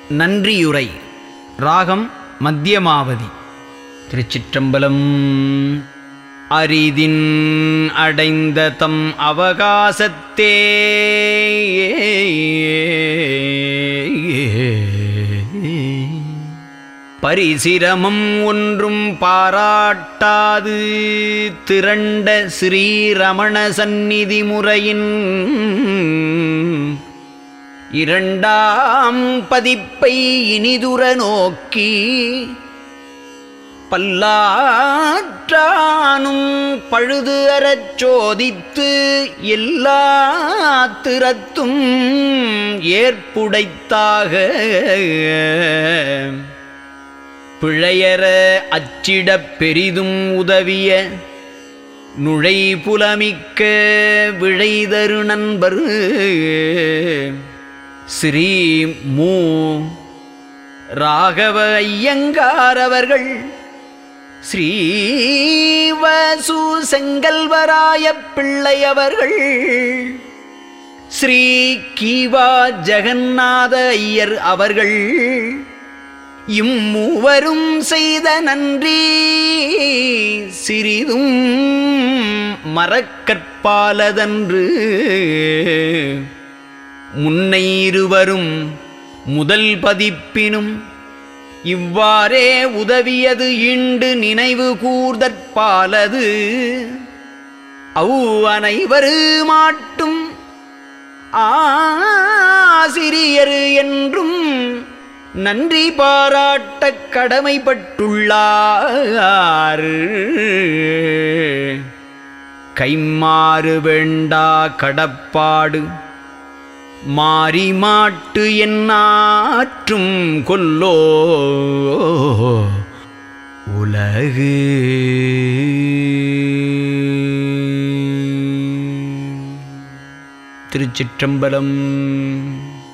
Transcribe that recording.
நன்றியுரை ராகம் மத்தியமாவதி திருச்சிற்றம்பலம் அரிதின் அடைந்த தம் அவகாசத்தே பரிசிரமம் ஒன்றும் பாராட்டாது திரண்ட ஸ்ரீரமண சந்நிதி முறையின் இரண்டாம் பதிப்பை இனிதுர நோக்கி பல்லாற்றானும் பழுது அறச் சோதித்து எல்லா திறத்தும் ஏற்புடைத்தாக பிழையற அச்சிடப் பெரிதும் உதவிய நுழை புலமிக்க விழைதரு நண்பர் ஸ்ரீ மு ராகவ ஐயங்கார் அவர்கள் ஸ்ரீவசு செங்கல்வராய பிள்ளை அவர்கள் ஸ்ரீ கீவா ஜெகநாத ஐயர் அவர்கள் இம்மூவரும் செய்த நன்றி சிறிதும் மறக்கற்பாலதன்று முன்னை இருவரும் முதல் பதிப்பினும் இவ்வாறே உதவியது ஈண்டு நினைவு கூர்தற்பாலது அவ் அனைவரு மாட்டும் ஆசிரியர் என்றும் நன்றி பாராட்டக் கடமைப்பட்டுள்ளார் கைமாறு வேண்டா கடப்பாடு மாறி மாட்டு என்னாற்றும் கொல்லோ உலகு திருச்சிற்றம்பலம்